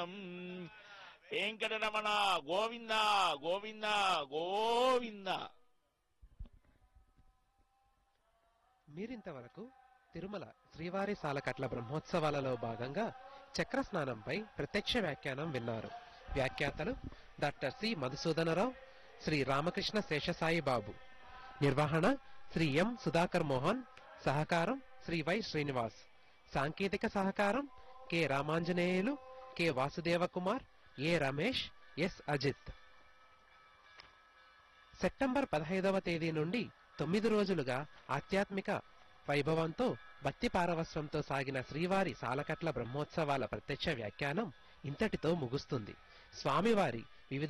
వెంకటరమణ గోవింద గోవింద గోవింద మీరింతవరకు తిరుమల శ్రీవారి సాలకట్ల బ్రహ్మోత్సవాలలో భాగంగా చక్ర స్నానంపై ప్రత్యక్ష వ్యాఖ్యానం విన్నారు వ్యాఖ్యాతలు డాక్టర్ సి మధుసూదనరావు శ్రీ రామకృష్ణ శేషసాయి బాబు నిర్వహణ శ్రీ ఎం సుధాకర్ మోహన్ సహకారం శ్రీ వై శ్రీనివాస్ సాంకేతిక సహకారం K Ramanjaneyulu K Vasudeva Kumar A Ramesh S Ajit September పదహైదవ తేదీ నుండి తొమ్మిది రోజులుగా ఆధ్యాత్మిక వైభవంతో భక్తి పారవస్వంతో సాగిన శ్రీవారి సాలకట్ల బ్రహ్మోత్సవాల ప్రత్యక్ష వ్యాఖ్యానం ఇంతటితో ముగుస్తుంది స్వామివారి